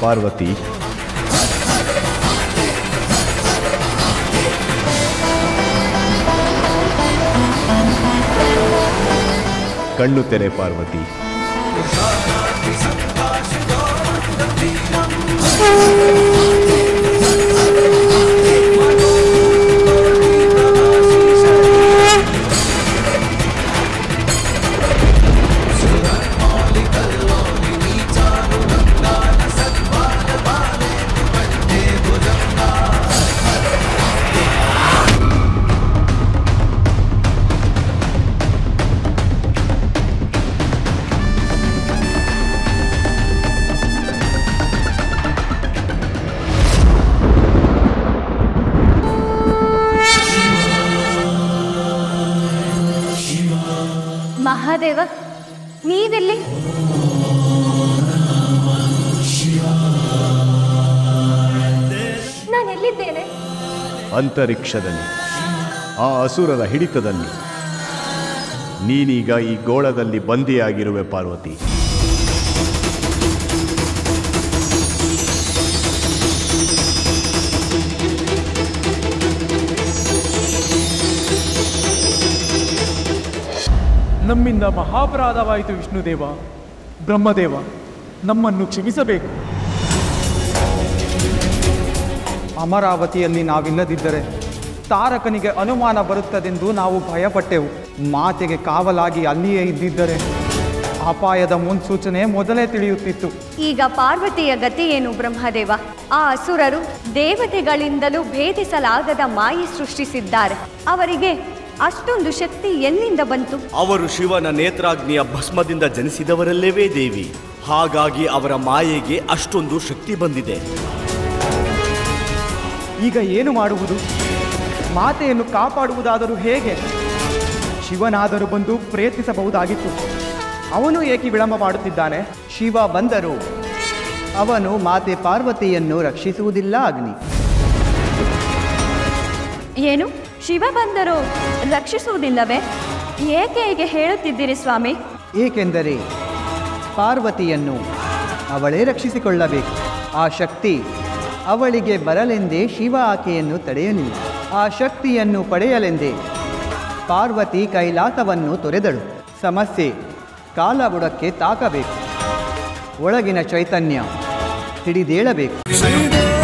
ಪಾರ್ವತಿ ಕಣ್ಣು ತೆರೆ ಪಾರ್ವತಿ ಮಹಾದೇವ ನೀವೆಲ್ಲಿ ನಾನೆಲ್ಲಿದ್ದೇನೆ ಅಂತರಿಕ್ಷದಲ್ಲಿ ಆ ಅಸುರರ ಹಿಡಿತದಲ್ಲಿ ನೀನೀಗ ಈ ಗೋಳದಲ್ಲಿ ಬಂದಿಯಾಗಿರುವೆ ಪಾರ್ವತಿ ನಮ್ಮಿಂದ ಮಹಾಪರಾಧವಾಯಿತು ವಿಷ್ಣುದೇವ ಬ್ರಹ್ಮದೇವ ನಮ್ಮನ್ನು ಕ್ಷಮಿಸಬೇಕು ಅಮರಾವತಿಯಲ್ಲಿ ನಾವಿಲ್ಲದಿದ್ದರೆ ತಾರಕನಿಗೆ ಅನುಮಾನ ಬರುತ್ತದೆಂದು ನಾವು ಭಯಪಟ್ಟೆವು ಮಾತೆಗೆ ಕಾವಲಾಗಿ ಅಲ್ಲಿಯೇ ಇದ್ದಿದ್ದರೆ ಅಪಾಯದ ಮುನ್ಸೂಚನೆ ಮೊದಲೇ ತಿಳಿಯುತ್ತಿತ್ತು ಈಗ ಪಾರ್ವತಿಯ ಗತಿ ಏನು ಬ್ರಹ್ಮದೇವ ಆ ಅಸುರರು ದೇವತೆಗಳಿಂದಲೂ ಭೇದಿಸಲಾಗದ ಮಾಯಿ ಸೃಷ್ಟಿಸಿದ್ದಾರೆ ಅವರಿಗೆ ಅಷ್ಟೊಂದು ಶಕ್ತಿ ಎಲ್ಲಿಂದ ಬಂತು ಅವರು ಶಿವನ ನೇತ್ರಾಗ್ನಿಯ ಭಸ್ಮದಿಂದ ಜನಿಸಿದವರಲ್ಲವೇ ದೇವಿ ಹಾಗಾಗಿ ಅವರ ಮಾಯೆಗೆ ಅಷ್ಟೊಂದು ಶಕ್ತಿ ಬಂದಿದೆ ಈಗ ಏನು ಮಾಡುವುದು ಮಾತೆಯನ್ನು ಕಾಪಾಡುವುದಾದರೂ ಹೇಗೆ ಶಿವನಾದರೂ ಬಂದು ಪ್ರಯತ್ನಿಸಬಹುದಾಗಿತ್ತು ಅವನು ಏಕೆ ವಿಳಂಬ ಮಾಡುತ್ತಿದ್ದಾನೆ ಶಿವ ಬಂದರು ಅವನು ಮಾತೆ ಪಾರ್ವತಿಯನ್ನು ರಕ್ಷಿಸುವುದಿಲ್ಲ ಅಗ್ನಿ ಏನು ಶಿವ ಬಂದರು ರಕ್ಷಿಸುವುದಿಲ್ಲವೇ ಏಕೆ ಹೀಗೆ ಹೇಳುತ್ತಿದ್ದೀರಿ ಸ್ವಾಮಿ ಏಕೆಂದರೆ ಪಾರ್ವತಿಯನ್ನು ಅವಳೇ ರಕ್ಷಿಸಿಕೊಳ್ಳಬೇಕು ಆ ಶಕ್ತಿ ಅವಳಿಗೆ ಬರಲೆಂದೇ ಶಿವ ಆಕೆಯನ್ನು ತಡೆಯಲಿಲ್ಲ ಆ ಶಕ್ತಿಯನ್ನು ಪಡೆಯಲೆಂದೇ ಪಾರ್ವತಿ ಕೈಲಾಸವನ್ನು ತೊರೆದಳು ಸಮಸ್ಯೆ ಕಾಲಬುಡಕ್ಕೆ ತಾಕಬೇಕು ಒಳಗಿನ ಚೈತನ್ಯ ಹಿಡಿದೇಳಬೇಕು